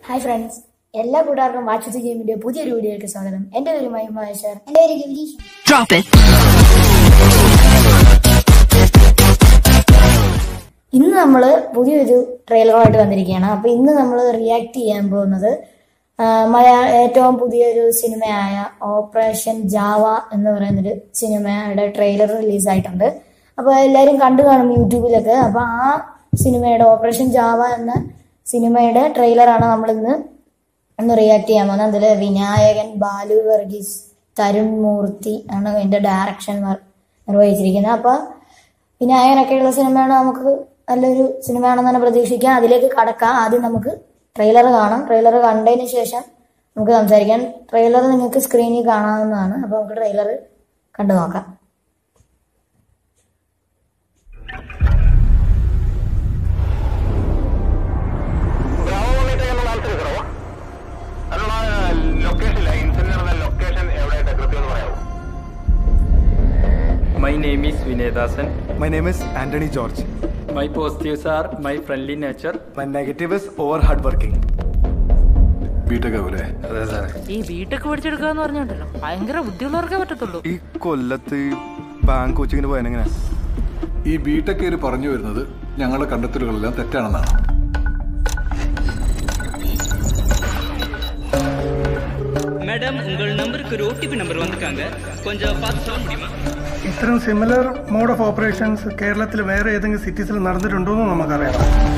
Hi friends എല്ലാ കൂട്ടുകാർക്കും WhatsApp ഗെയിമിന്റെ പുതിയൊരു വീഡിയോയിലേക്ക് സ്വാഗതം എന്റെ പേര് മഹിമേശ്വർ എന്റെ പേര് ഗിരീഷ് Drop it. ഇന്ന് നമ്മൾ പുതിയൊരു ട്രെയിലറുമായിട്ട് വന്നിരിക്കുകയാണ് അപ്പൊ ഇന്ന് നമ്മൾ റിയാക്ട് ചെയ്യാൻ പോകുന്നത് ആ, മലയാള ഏറ്റവും പുതിയൊരു സിനിമയായ ഓപ്പറേഷൻ ജാവ എന്ന് പറയുന്നൊരു സിനിമയുടെ ട്രെയിലർ റിലീസായിട്ടുണ്ട് അപ്പൊ എല്ലാവരും കണ്ടു കാണും യൂട്യൂബിലൊക്കെ അപ്പൊ ആ സിനിമയുടെ ഓപ്പറേഷൻ ജാവ എന്ന സിനിമയുടെ ട്രെയിലറാണ് നമ്മൾ ഇന്ന് ഒന്ന് റിയാക്ട് ചെയ്യാൻ പോകുന്നത് അതിൽ വിനായകൻ ബാലു വർഗീസ് തരുൺ മൂർത്തി ആണ് അതിന്റെ ഡയറക്ഷൻ നിർവഹിച്ചിരിക്കുന്നത് അപ്പൊ വിനായകനൊക്കെയുള്ള സിനിമയാണ് നമുക്ക് നല്ലൊരു സിനിമയാണെന്ന് തന്നെ പ്രതീക്ഷിക്കാം അതിലേക്ക് കടക്കാം ആദ്യം നമുക്ക് ട്രെയിലർ കാണാം ട്രെയിലർ കണ്ടതിന് ശേഷം നമുക്ക് സംസാരിക്കാം ട്രെയിലർ നിങ്ങൾക്ക് സ്ക്രീനിൽ കാണാവുന്നതാണ് അപ്പൊ നമുക്ക് ട്രെയിലർ കണ്ടു നോക്കാം ബ്രാവോണിലേക്ക് ആൾക്കാർ അതിനുള്ള ലൊക്കേഷൻ ഇൻസിഡന്റ് നടന്ന ലൊക്കേഷൻ എവിടെയായിട്ട് കൃത്യം എന്ന് പറയാമോ My name is Vinay Dasan. My name is Anthony George. My positives are my friendly nature. My negative is over hardworking. BTech ആവൂലേ അതെ സാറേ ഈ ബിടെക് പഠിച്ചെടുക്കുക എന്ന് പറഞ്ഞിട്ടുണ്ടല്ലോ ഭയങ്കര ബുദ്ധിയുള്ളവർക്കേ പറ്റത്തുള്ളൂ ഈ കൊല്ലത്ത് ബാങ്ക് കോച്ചിങ്ങിന് പോയാൽ ഈ ബിടെക്കേര് പറഞ്ഞു വരുന്നത് ഞങ്ങളുടെ കണ്ടെത്തലുകളെല്ലാം തെറ്റാണെന്നാണ് மேடம் உங்கள் நம்பருக்கு ஒரு ஓடிபி நம்பர் வந்திருக்காங்க கொஞ்சம் பார்த்து சொல்ல முடியுமா ഇത്തരം സിമിലർ മോഡ് ഓഫ് ഓപ്പറേഷൻസ് കേരളത്തിൽ വേറെ ഏതെങ്കിലും സിറ്റീസിൽ നടന്നിട്ടുണ്ടോ എന്ന് നമുക്കറിയാം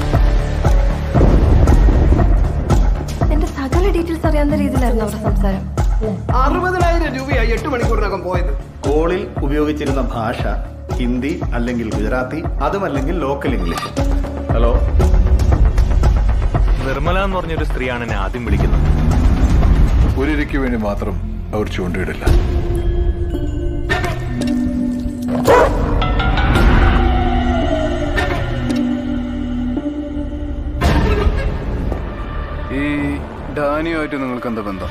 എന്റെ സകല ഡീറ്റെയിൽസ് അറിയാവുന്ന രീതിയിലായിരുന്നു അവരുടെ സംസാരം അറുപതിനായിരം രൂപയായി എട്ട് മണിക്കൂറിനകം പോയത് കോളിൽ ഉപയോഗിച്ചിരുന്ന ഭാഷ ഹിന്ദി അല്ലെങ്കിൽ ഗുജറാത്തി അതുമല്ലെങ്കിൽ ലോക്കൽ ഇംഗ്ലീഷ് ഹലോ നിർമ്മല എന്ന് പറഞ്ഞൊരു സ്ത്രീയാണ് എന്നെ ആദ്യം വിളിക്കുന്നത് ഒരിരയ്ക്ക് വേണ്ടി മാത്രം അവർ ചൂണ്ടയിടില്ല ഈ ഡാനിയുമായിട്ട് നിങ്ങൾക്ക് എന്താ ബന്ധം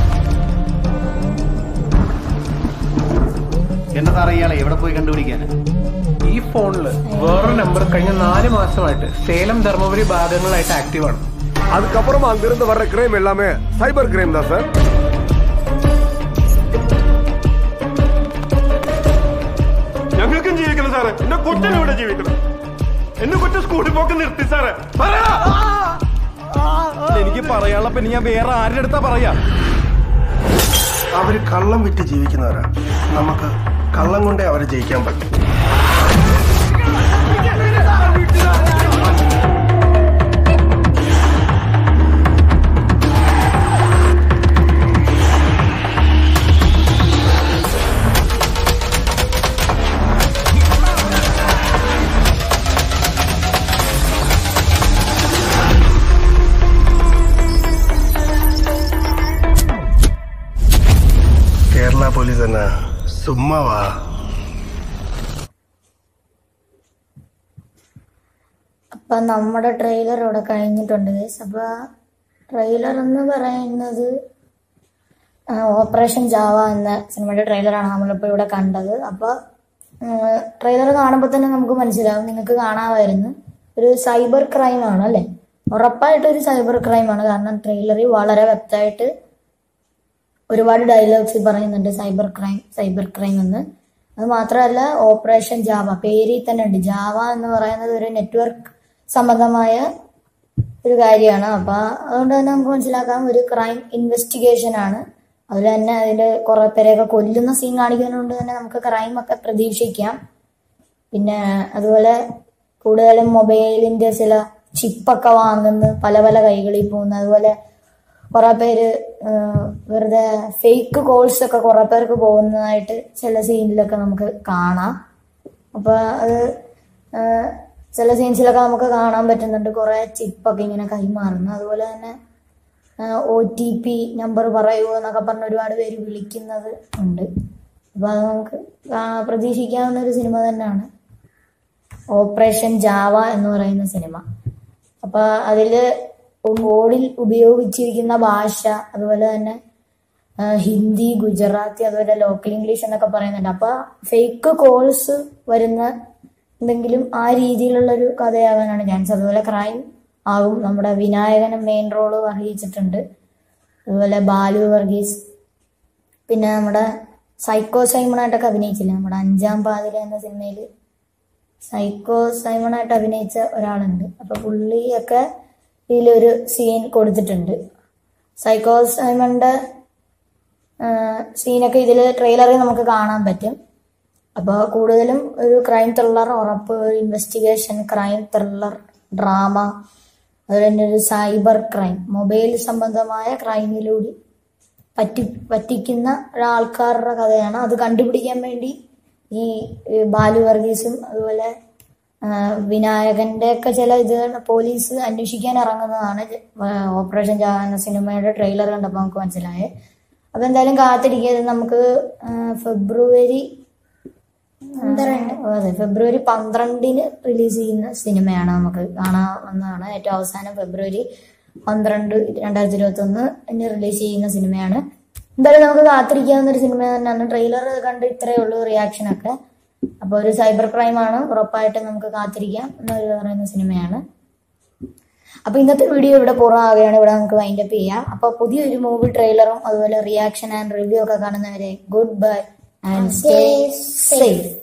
എന്റെ സാറേ ഇയാളെ എവിടെ പോയി കണ്ടുപിടിക്കാൻ ഈ ഫോണിൽ വേറൊരു നമ്പർ കഴിഞ്ഞ നാല് മാസമായിട്ട് സേലം ധർമ്മപുരി ഭാഗങ്ങളായിട്ട് ആക്റ്റീവ് ആണ് அதுக்கப்புறமா அங்கிருந்து வர்ற கிரைம் எல்லாமே சைபர் கிரைம் தான் சார் ഞങ്ങൾക്കും ജീവിക്കണം സാറേ എന്റെ കൊച്ചിനും ഇവിടെ ജീവിക്കണം എന്റെ കൊച്ചു സ്കൂളിൽ പോക്ക് നിർത്തി സാറേ എനിക്ക് പറയാനുള്ള പിന്നെ ഞാൻ വേറെ ആരുടെ അടുത്താ പറയാ അവർ കള്ളം വിറ്റ് ജീവിക്കുന്നവരാ നമുക്ക് കള്ളം കൊണ്ടേ അവരെ ജയിക്കാൻ പറ്റും കേരള പോലീസ് എന്നാ സുമ്മാവാ അപ്പൊ നമ്മുടെ ട്രെയിലർ ഇവിടെ കഴിഞ്ഞിട്ടുണ്ട് ഗൈസ് അപ്പൊ ട്രെയിലർ എന്ന് പറയുന്നത് ആ, ഓപ്പറേഷൻ ജാവ എന്ന സിനിമയുടെ ട്രെയിലറാണ് നമ്മളിപ്പോൾ ഇവിടെ കണ്ടത് അപ്പൊ ട്രെയിലർ കാണുമ്പോൾ തന്നെ നമുക്ക് മനസ്സിലാവും നിങ്ങൾക്ക് കാണാമായിരുന്നു ഒരു സൈബർ ക്രൈം ആണ് അല്ലെ ഉറപ്പായിട്ട് ഒരു സൈബർ ക്രൈം ആണ് കാരണം ട്രെയിലറിൽ വളരെ വ്യക്തമായിട്ട് ഒരുപാട് ഡയലോഗ്സ് പറയുന്നുണ്ട് സൈബർ ക്രൈം സൈബർ ക്രൈം എന്ന് അത് മാത്രമല്ല ഓപ്പറേഷൻ ജാവ പേരിൽ തന്നെ ഉണ്ട് ജാവ എന്ന് പറയുന്നത് ഒരു നെറ്റ്വർക്ക് സംബന്ധമായ ഒരു കാര്യമാണ് അപ്പൊ അതുകൊണ്ട് തന്നെ നമുക്ക് മനസ്സിലാക്കാം ഒരു ക്രൈം ഇൻവെസ്റ്റിഗേഷൻ ആണ് അതിൽ തന്നെ അതിന്റെ കുറെ പേരെയൊക്കെ കൊല്ലുന്ന സീൻ കാണിക്കുന്നതുകൊണ്ട് തന്നെ നമുക്ക് ക്രൈം ഒക്കെ പ്രതീക്ഷിക്കാം പിന്നെ അതുപോലെ കൂടുതലും മൊബൈലിന്റെ ചില ചിപ്പൊക്കെ വാങ്ങുന്നു പല പല കൈകളിൽ പോകുന്നു അതുപോലെ കുറെ പേര് ആ, വെറുതെ ഫേക്ക് കോൾസ് ഒക്കെ കുറെ പേർക്ക് പോകുന്നതായിട്ട് ചില സീനിലൊക്കെ നമുക്ക് കാണാം അപ്പൊ അത് ആ, ചില സീൻസിലൊക്കെ നമുക്ക് കാണാൻ പറ്റുന്നുണ്ട് കുറെ ചിപ്പൊക്കെ ഇങ്ങനെ കൈമാറുന്നു അതുപോലെ തന്നെ ഒ ടി പി നമ്പർ പറയുമോ എന്നൊക്കെ പറഞ്ഞ് ഒരുപാട് പേര് വിളിക്കുന്നത് ഉണ്ട് അപ്പൊ അത് നമുക്ക് കാ- പ്രതീക്ഷിക്കാവുന്ന ഒരു സിനിമ തന്നെയാണ് ഓപ്പറേഷൻ ജാവ എന്ന് പറയുന്ന സിനിമ അപ്പൊ അതില് ബോർഡിൽ ഉപയോഗിച്ചിരിക്കുന്ന ഭാഷ അതുപോലെ തന്നെ ആ, ഹിന്ദി ഗുജറാത്തി അതുപോലെ ലോക്കൽ ഇംഗ്ലീഷ് എന്നൊക്കെ പറയുന്നുണ്ട് അപ്പൊ ഫേക്ക് കോൾസ് വരുന്ന എന്തെങ്കിലും ആ രീതിയിലുള്ള ഒരു കഥയാകാനാണ് ചാൻസ് അതുപോലെ ക്രൈം ആകും നമ്മുടെ വിനായകന് മെയിൻ റോള് വഹിച്ചിട്ടുണ്ട് അതുപോലെ ബാലു വർഗീസ് പിന്നെ നമ്മുടെ സൈക്കോ സൈമണായിട്ടൊക്കെ അഭിനയിച്ചില്ല നമ്മുടെ അഞ്ചാം പാതിര എന്ന സിനിമയിൽ സൈക്കോ സൈമണായിട്ട് അഭിനയിച്ച ഒരാളുണ്ട് അപ്പൊ പുള്ളിയൊക്കെ ഇതിലൊരു സീൻ കൊടുത്തിട്ടുണ്ട് സൈക്കോ സൈമണിന്റെ സീനൊക്കെ ഇതിൽ ട്രെയിലറിൽ നമുക്ക് കാണാൻ പറ്റും അപ്പോൾ കൂടുതലും ഒരു ക്രൈം ത്രില്ലർ ഉറപ്പ് ഇൻവെസ്റ്റിഗേഷൻ ക്രൈം ത്രില്ലർ ഡ്രാമ അതുപോലെ തന്നെ ഒരു സൈബർ ക്രൈം മൊബൈൽ സംബന്ധമായ ക്രൈമിലൂടെ പറ്റി പറ്റിക്കുന്ന ഒരാൾക്കാരുടെ കഥയാണ് അത് കണ്ടുപിടിക്കാൻ വേണ്ടി ഈ ഈ ബാലു വർഗീസും അതുപോലെ ആ, വിനായകന്റെ ഒക്കെ ചില ഇത് പോലീസ് അന്വേഷിക്കാൻ ഇറങ്ങുന്നതാണ് ജ- ആ, ഓപ്പറേഷൻ ജാവ എന്ന സിനിമയുടെ ട്രെയിലർ കണ്ടപ്പോൾ നമുക്ക് മനസ്സിലായത് അപ്പൊ എന്തായാലും കാത്തിരിക്കുക നമുക്ക് ആ, ഫെബ്രുവരി പന്ത്രണ്ട് അതെ ഫെബ്രുവരി പന്ത്രണ്ടിന് റിലീസ് ചെയ്യുന്ന സിനിമയാണ് നമുക്ക് കാണാവുന്നതാണ് ഏറ്റവും അവസാനം ഫെബ്രുവരി പന്ത്രണ്ട് രണ്ടായിരത്തി ഇരുപത്തി ഒന്ന് റിലീസ് ചെയ്യുന്ന സിനിമയാണ് എന്തായാലും നമുക്ക് കാത്തിരിക്കാവുന്ന ഒരു സിനിമ തന്നെയാണ് ട്രെയിലർ കണ്ട് ഇത്രയേ ഉള്ളൂ റിയാക്ഷൻ ഒക്കെ അപ്പോൾ ഒരു സൈബർ ക്രൈം ആണ് ഉറപ്പായിട്ടും നമുക്ക് കാത്തിരിക്കാം എന്ന് പറയുന്ന സിനിമയാണ് അപ്പൊ ഇന്നത്തെ വീഡിയോ ഇവിടെ പൂർണ്ണമാകുകയാണ് ഇവിടെ നമുക്ക് വൈൻഡ് അപ്പ് ചെയ്യാം അപ്പൊ പുതിയൊരു മൂവി ട്രെയിലറും അതുപോലെ റിയാക്ഷൻ ആൻഡ് റിവ്യൂ ഒക്കെ കാണുന്നവരെ good bye and stay safe